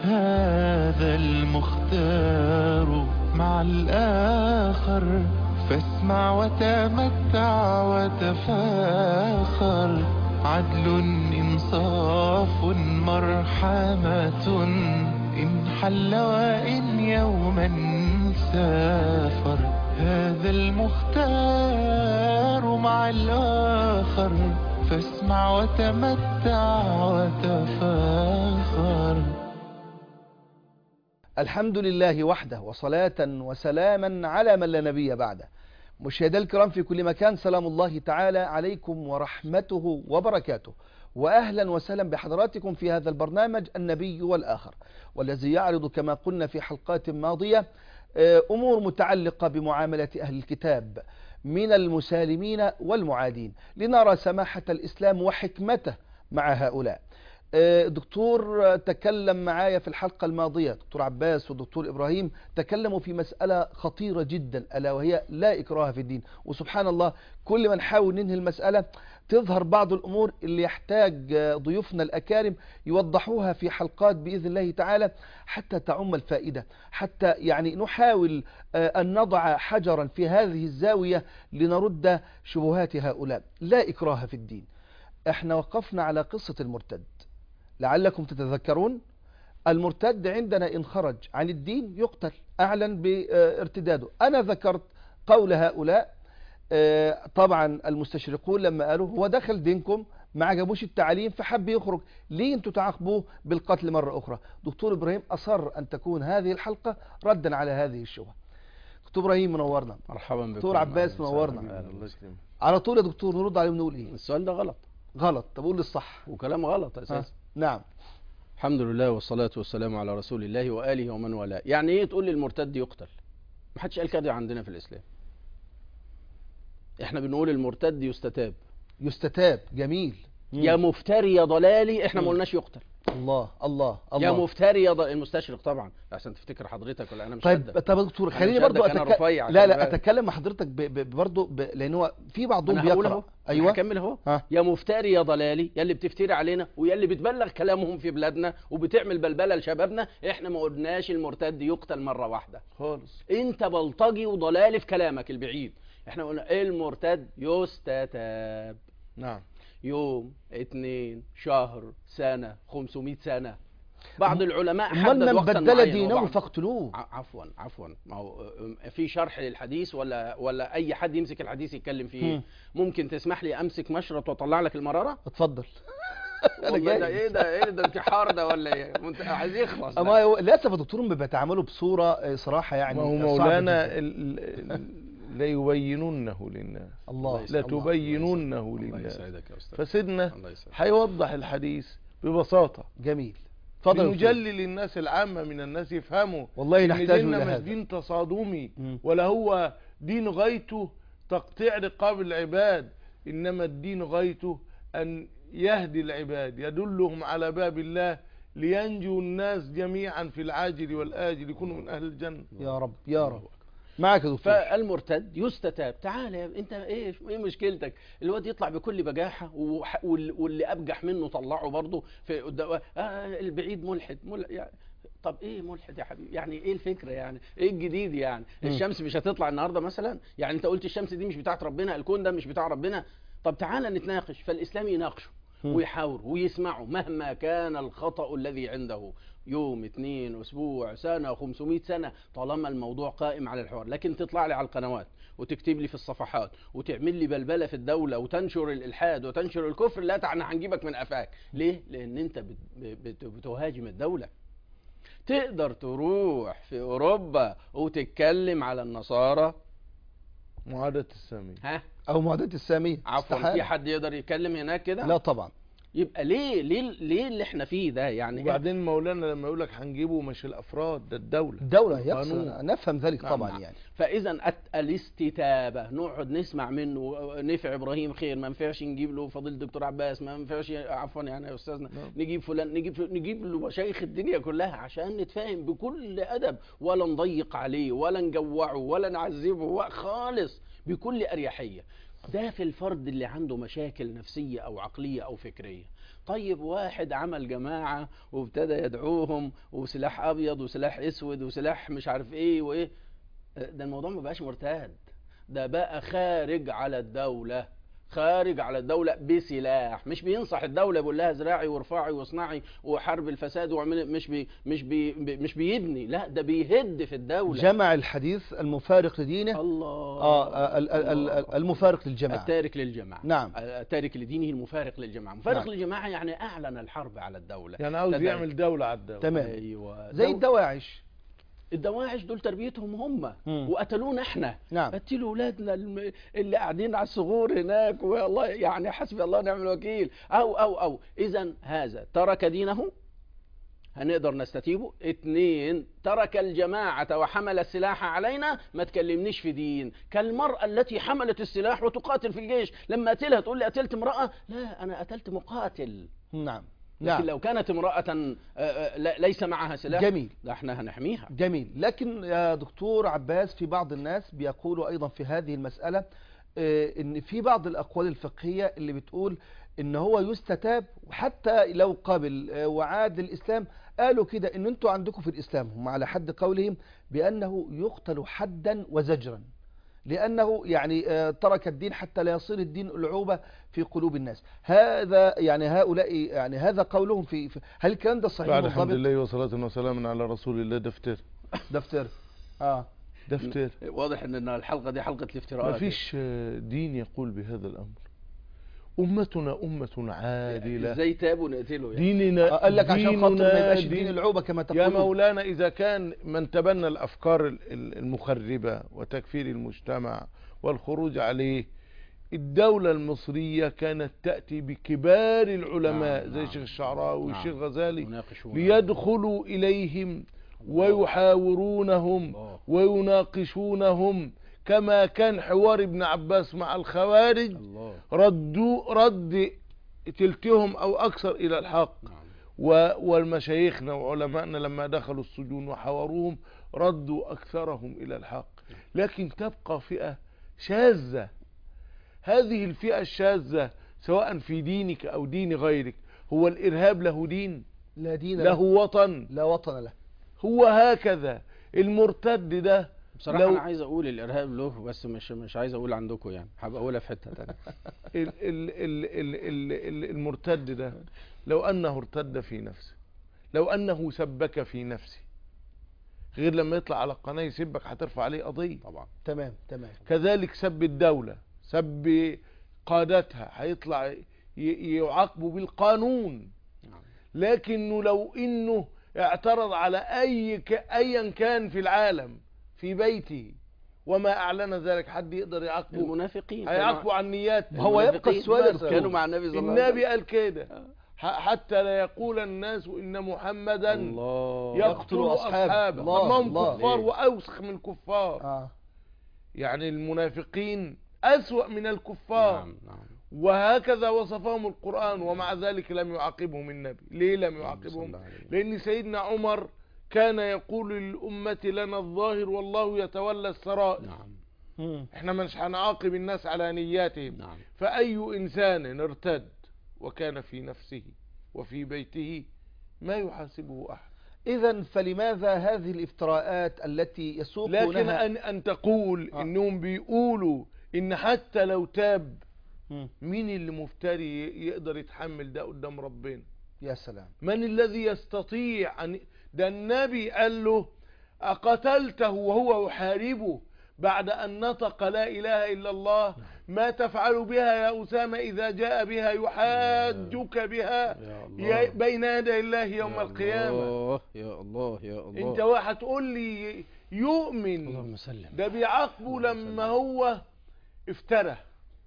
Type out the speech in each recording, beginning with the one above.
هذا المختار مع الآخر فاسمع وتمتع وتفاخر عدل إنصاف مرحمة إن حل وإن يوما سافر هذا المختار مع الآخر فاسمع وتمتع وتفاخر الحمد لله وحده وصلاة وسلاما على من لا نبي بعده مشاهدي الكرام في كل مكان سلام الله تعالى عليكم ورحمته وبركاته وأهلا وسهلا بحضراتكم في هذا البرنامج النبي والآخر والذي يعرض كما قلنا في حلقات ماضية أمور متعلقة بمعاملة أهل الكتاب من المسالمين والمعادين لنرى سماحة الإسلام وحكمته مع هؤلاء دكتور تكلم معايا في الحلقة الماضية دكتور عباس ودكتور إبراهيم تكلموا في مسألة خطيرة جدا ألا وهي لا إكراه في الدين وسبحان الله كل ما نحاول ننهي المسألة تظهر بعض الأمور اللي يحتاج ضيوفنا الأكارم يوضحوها في حلقات بإذن الله تعالى حتى تعم الفائدة حتى يعني نحاول أن نضع حجرا في هذه الزاوية لنرد شبهات هؤلاء لا إكراه في الدين احنا وقفنا على قصة المرتد لعلكم تتذكرون المرتد عندنا إن خرج عن الدين يقتل أعلن بارتداده أنا ذكرت قول هؤلاء طبعا المستشرقون لما قالوا هو دخل دينكم ما عجبوش التعليم فحب يخرج ليه انتوا تعاقبوه بالقتل مرة أخرى دكتور إبراهيم أصر أن تكون هذه الحلقة ردا على هذه الشبهة دكتور إبراهيم منورنا مرحبا بكم دكتور عباس منورنا الله يسلمك على طول يا دكتور نرد عليه ونقول إيه السؤال ده غلط غلط طب قول لي الصح وكلام غلط اساسا نعم الحمد لله والصلاة والسلام على رسول الله وآله ومن والاه يعني ايه تقول لي المرتد يقتل ما حدش قال كده عندنا في الإسلام احنا بنقول المرتد يستتاب يستتاب جميل يا مفتري يا ضلالي احنا ما مم. قلناش يقتل الله الله الله يا مفتري يا ضلالي المستشرق طبعا عشان تفتكر حضرتك ولا انا مش طيب قدك. طب يا دكتور أنا خليني مش برضو قدك، أنا أتك... رفيع، لا خلي لا بالك. اتكلم مع حضرتك ب... ب... برضو ب... لان هو في بعضهم انا هقول اهو بيقرا ايوه هكمل اهو ها. يا مفتري يا ضلالي يا اللي بتفتري علينا ويا اللي بتبلغ كلامهم في بلادنا وبتعمل بلبله لشبابنا احنا ما قلناش المرتد يقتل مره واحده خالص انت بلطجي وضلالي في كلامك البعيد احنا قلنا المرتد يستتاب نعم يوم اتنين شهر سنة 500 سنة بعض العلماء امال حدد من وقتا بدل معين دينه وبعض- فاقتلوه ع- عفوا عفوا ما هو اه، في شرح للحديث ولا ولا اي حد يمسك الحديث يتكلم فيه مم. ممكن تسمح لي امسك مشرط واطلع لك المراره اتفضل انا والله ده جاي ايه ده ايه ده انتحار ده ولا ايه منت- عايز يخلص ده. اما هو- للاسف يا دكتور هم بيتعاملوا بصوره آه، صراحه يعني ما هو صعبة مولانا جداً. ال- ال- ليبيننه للناس الله لا الله. تبيننه الله للناس يسعدك يا استاذ فسيدنا الله يسعدك هيوضح الحديث ببساطة جميل اتفضل يا دكتور. نجلي للناس العامة من الناس يفهموا والله إن نحتاج ديننا الى مش هذا دين تصادمي مم. ولا هو دين غايته تقطيع رقاب العباد إنما الدين غايته أن يهدي العباد يدلهم على باب الله لينجوا الناس جميعا في العاجل والآجل يكونوا من أهل الجنة يا رب يا رب معك يا دكتور فالمرتد يستتاب تعال يا انت ايه ايه مشكلتك الواد يطلع بكل بجاحه وح- وال- واللي ابجح منه طلعه برضه في قدام آه البعيد ملحد مل... يعني طب ايه ملحد يا حبيبي يعني ايه الفكره يعني ايه الجديد يعني مم. الشمس مش هتطلع النهارده مثلا يعني انت قلت الشمس دي مش بتاعت ربنا الكون ده مش بتاع ربنا طب تعالى نتناقش فالاسلام يناقشه مم. ويحاور ويسمعه مهما كان الخطأ الذي عنده يوم اتنين اسبوع سنة 500 سنة طالما الموضوع قائم على الحوار لكن تطلع لي على القنوات وتكتب لي في الصفحات وتعمل لي بلبلة في الدولة وتنشر الإلحاد وتنشر الكفر لا تعني هنجيبك من قفاك ليه؟ لأن أنت بت- بت- بتهاجم الدولة تقدر تروح في أوروبا وتتكلم على النصارى معاداة السامية ها او معدات الساميه عفوا استحالة. في حد يقدر يتكلم هناك كده لا طبعا يبقى ليه ليه ليه اللي احنا فيه ده يعني وبعدين مولانا لما يقول لك هنجيبه مش الافراد ده الدوله الدولة القانون. يقصد نفهم ذلك نعم، طبعا نعم. يعني فاذا الت- الاستتابه نقعد نسمع منه نفع ابراهيم خير ما ينفعش نجيب له فضيله الدكتور عباس ما ينفعش عفوا يعني يا استاذنا نعم. نجيب فلان نجيب نجيب له مشايخ الدنيا كلها عشان نتفاهم بكل ادب ولا نضيق عليه ولا نجوعه ولا نعذبه خالص بكل اريحيه ده في الفرد اللي عنده مشاكل نفسيه او عقليه او فكريه طيب واحد عمل جماعة وابتدى يدعوهم وسلاح أبيض وسلاح أسود وسلاح مش عارف إيه وإيه ده الموضوع ما بقاش مرتد ده بقى خارج على الدولة خارج على الدولة بسلاح مش بينصح الدولة يقول لها زراعي وارفعي واصنعي وحرب الفساد واعملي مش بي مش بي مش بيبني لا ده بيهد في الدولة جمع الحديث المفارق لدينه الله آه ال- ال- ال- ال- المفارق للجماعة التارك للجماعة نعم. التارك لدينه المفارق للجماعة مفارق نعم. للجماعة يعني أعلن الحرب على الدولة يعني عاوز ابتدى- يعمل دولة على الدولة تمام أيوة زي دو- الدواعش الدواعش دول تربيتهم هم مم. وقتلونا احنا نعم قتلوا اولادنا الم- اللي قاعدين على الثغور هناك والله يعني حسبي الله ونعم الوكيل او او او اذا هذا ترك دينه هنقدر نستتيبه اتنين ترك الجماعة وحمل السلاح علينا ما تكلمنيش في دين كالمرأة التي حملت السلاح وتقاتل في الجيش لما قتلها تقول لي قتلت امرأة لا أنا قتلت مقاتل نعم لكن نعم لو كانت امرأة آه، آه، لا- ليس معها سلاح جميل لا احنا هنحميها جميل لكن يا دكتور عباس في بعض الناس بيقولوا أيضا في هذه المسألة آه، إن في بعض الأقوال الفقهية اللي بتقول إن هو يستتاب وحتى لو قبل آه، وعاد للإسلام قالوا كده إن أنتوا عندكم في الإسلام هم على حد قولهم بأنه يقتل حدا وزجرا لأنه يعني آه، ترك الدين حتى لا يصير الدين ألعوبة في قلوب الناس هذا يعني هؤلاء يعني هذا قولهم في في- هل الكلام ده صحيح بعد الحمد منضبط لله وصلاة وسلاما على رسول الله دفتر دفتر اه دفتر واضح ان إن الحلقة دي حلقة ما الافتراءات فيش آه، دين يقول بهذا الأمر أمتنا أمة عادلة ازاي تابوا نقتله يعني ديننا آه، قال لك عشان خاطر ما ديننا يبقاش دين- الدين العوبة كما يا تقول مولانا إذا كان من تبنى الأفكار ال- ال- المخربة وتكفير المجتمع والخروج عليه الدولة المصرية كانت تأتي بكبار العلماء نعم، زي نعم. شيخ الشعراوي نعم. والشيخ غزالي يناقشون ليدخلوا إليهم ويحاورونهم الله. ويناقشونهم كما كان حوار ابن عباس مع الخوارج الله ردوا رد تلتهم أو أكثر إلى الحق نعم و- والمشايخنا وعلمائنا لما دخلوا السجون وحاوروهم ردوا أكثرهم إلى الحق لكن تبقى فئة شاذة هذه الفئة الشاذة سواء في دينك أو دين غيرك هو الإرهاب له دين لا دين له وطن لا وطن له هو هكذا المرتد ده بصراحة لو- أنا عايز أقول الإرهاب له بس مش مش عايز أقول عندكم يعني هبقى أقولها في حتة تانية ال ال ال ال ال ال المرتد ده لو أنه ارتد في نفسه لو أنه سبك في نفسه غير لما يطلع على القناة يسبك هترفع عليه قضية طبعا تمام تمام كذلك سب الدولة سب قادتها هيطلع ي- يعاقبوا بالقانون نعم. لكنه لو انه اعترض على اي ك... ايا كان في العالم في بيته وما اعلن ذلك حد يقدر يعاقبه المنافقين هيعاقبوا عن نيات هو يبقى المنافقين السؤال يا بس دكتور. كانوا مع النبي صلى الله عليه النبي وسلم قال كده ح- حتى لا يقول الناس ان محمدا الله يقتل أصحابه. اصحابه الله، ما هم الله. كفار ليه؟ واوسخ من الكفار اه يعني المنافقين اسوأ من الكفار نعم نعم وهكذا وصفهم القرآن ومع ذلك لم يعاقبهم النبي ليه لم صلى يعاقبهم الله عليه وسلم. لأن سيدنا عمر كان يقول للأمة لنا الظاهر والله يتولى السرائر نعم مم. احنا مش هنعاقب الناس على نياتهم نعم فأي إنسان ارتد وكان في نفسه وفي بيته ما يحاسبه أحد اذا فلماذا هذه الافتراءات التي يسوق لكن لها أن, أن تقول آه. إنهم بيقولوا إن حتى لو تاب مم. مين اللي مفتري يقدر يتحمل ده قدام ربنا يا سلام من الذي يستطيع أن ده النبي قال له أقتلته وهو يحاربه بعد أن نطق لا إله إلا الله ما تفعل بها يا أسامة إذا جاء بها يحاجك بها يا يا- الله بين يدي الله يوم يا القيامة الله يا الله يا الله انت واحد تقول لي يؤمن اللهم سلم ده بيعاقبه لما هو افترى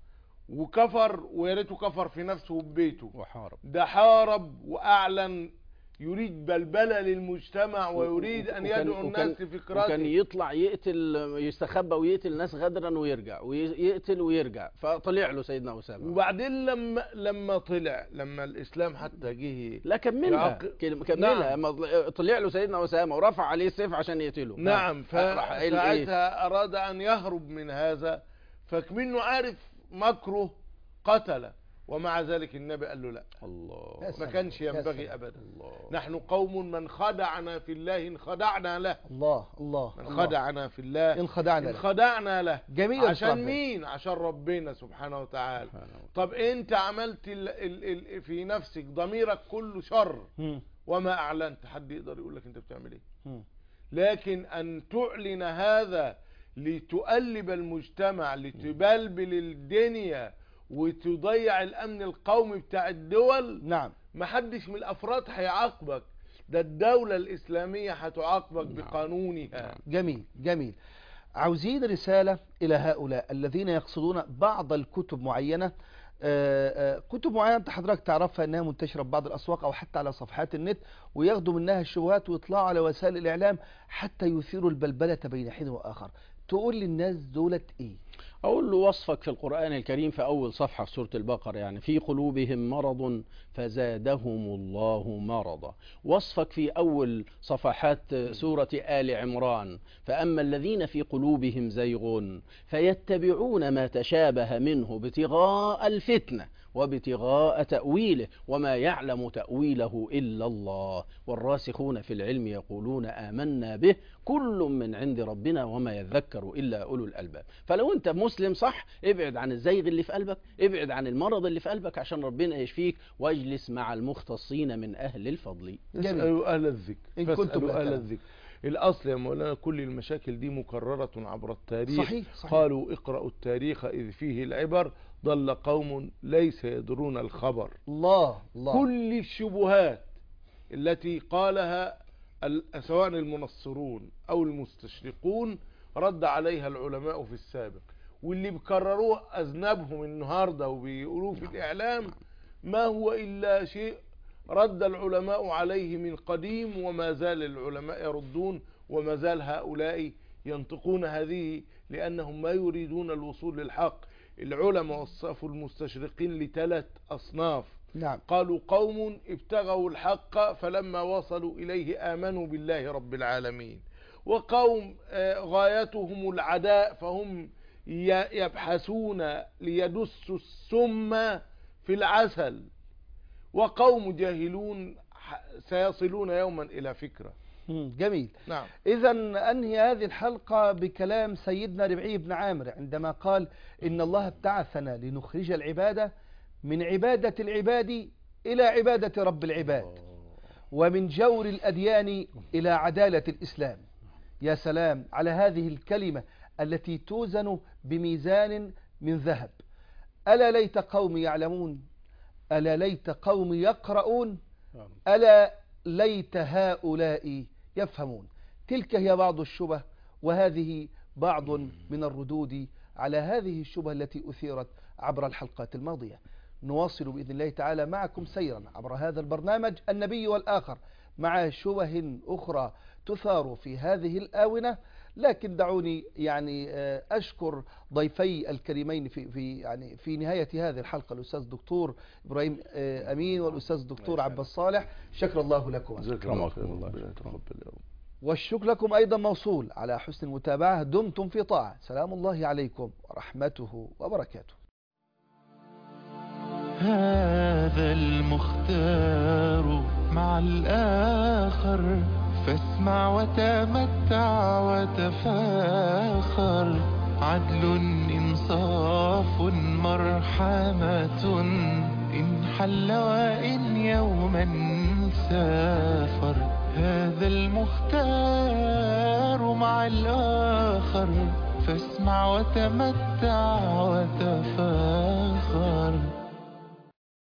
وكفر ويا ريته كفر في نفسه وببيته وحارب ده حارب واعلن يريد بلبله للمجتمع ويريد ان وكان- يدعو وكان- الناس وكان لفكرته يطلع يقتل يستخبى ويقتل ناس غدرا ويرجع ويقتل ويرجع فطلع له سيدنا اسامه وبعدين لما لما طلع لما الاسلام حتى جه لا كملها يعق- كلمة- كملها نعم. اما طلع له سيدنا اسامه ورفع عليه السيف عشان يقتله نعم راح قايل إيه؟ فساعتها اراد ان يهرب من هذا فكمنه عارف مكره قتل ومع ذلك النبي قال له لا الله يا ما سلام. كانش يا ينبغي سلام. ابدا الله نحن قوم من خدعنا في الله انخدعنا له الله الله من الله. خدعنا في الله إن خدعنا له. انخدعنا له جميل يا عشان أستاذ. مين عشان ربنا سبحانه وتعالى سبحانه وتعالى. طب انت عملت ال ال ال في نفسك ضميرك كله شر مم. وما اعلنت حد يقدر يقول لك انت بتعمل ايه مم. لكن ان تعلن هذا لتقلب المجتمع لتبلبل الدنيا وتضيع الامن القومي بتاع الدول نعم محدش من الافراد هيعاقبك ده الدولة الاسلامية هتعاقبك بقانونها جميل جميل عاوزين رسالة إلى هؤلاء الذين يقصدون بعض الكتب معينة آه، آه، كتب معينة انت حضرتك تعرفها انها منتشرة في بعض الاسواق او حتى على صفحات النت وياخدوا منها الشبهات ويطلعوا على وسائل الاعلام حتى يثيروا البلبلة بين حين واخر تقول للناس دولة ايه أقول له وصفك في القرآن الكريم في أول صفحة في سورة البقرة يعني في قلوبهم مرض فزادهم الله مرضا وصفك في أول صفحات سورة آل عمران فأما الذين في قلوبهم زيغ فيتبعون ما تشابه منه ابتغاء الفتنة وابتغاء تأويله وما يعلم تأويله إلا الله والراسخون في العلم يقولون آمنا به كل من عند ربنا وما يذكر إلا أولو الألباب فلو أنت مسلم صح ابعد عن الزيغ اللي في قلبك ابعد عن المرض اللي في قلبك عشان ربنا يشفيك واجلس مع المختصين من أهل الفضل جميل. اسألوا أهل الذكر إن كنتم فاسألوا لا أهل تعلمون. الذكر الأصل يا مولانا كل المشاكل دي مكررة عبر التاريخ صحيح صحيح قالوا اقرأوا التاريخ إذ فيه العبر ضل قوم ليس يدرون الخبر الله الله كل الشبهات التي قالها ال- سواء المنصرون أو المستشرقون رد عليها العلماء في السابق واللي بيكرروه أذنبهم النهاردة وبيقولوه في الإعلام ما هو إلا شيء رد العلماء عليه من قديم وما زال العلماء يردون وما زال هؤلاء ينطقون هذه لأنهم ما يريدون الوصول للحق العلماء وصفوا المستشرقين لثلاث أصناف نعم قالوا قوم ابتغوا الحق فلما وصلوا إليه آمنوا بالله رب العالمين وقوم آه، غايتهم العداء فهم ي- يبحثون ليدسوا السم في العسل وقوم جاهلون ح- سيصلون يوما إلى فكرة مم. جميل نعم إذا أنهي هذه الحلقة بكلام سيدنا ربعي بن عامر عندما قال إن الله ابتعثنا لنخرج العبادة من عبادة العباد إلى عبادة رب العباد ومن جور الأديان إلى عدالة الإسلام يا سلام على هذه الكلمة التي توزن بميزان من ذهب ألا ليت قوم يعلمون ألا ليت قوم يقرؤون ألا ليت هؤلاء يفهمون تلك هي بعض الشبه وهذه بعض من الردود على هذه الشبه التي أثيرت عبر الحلقات الماضية نواصل بإذن الله تعالى معكم سيرا عبر هذا البرنامج النبي والآخر مع شبه أخرى تثار في هذه الآونة لكن دعوني يعني آه، أشكر ضيفي الكريمين في في يعني في نهاية هذه الحلقة الأستاذ الدكتور إبراهيم آه، أمين والأستاذ الدكتور عباس صالح شكر الله لكم أكرمكم الله. ربنا يتقبل يا رب. والشكر لكم أيضا موصول على حسن المتابعة دمتم في طاعة سلام الله عليكم ورحمته وبركاته هذا المختار مع الآخر فاسمع وتمتع وتفاخر عدل إنصاف مرحمة إن حل وإن يوما سافر هذا المختار مع الآخر فاسمع وتمتع وتفاخر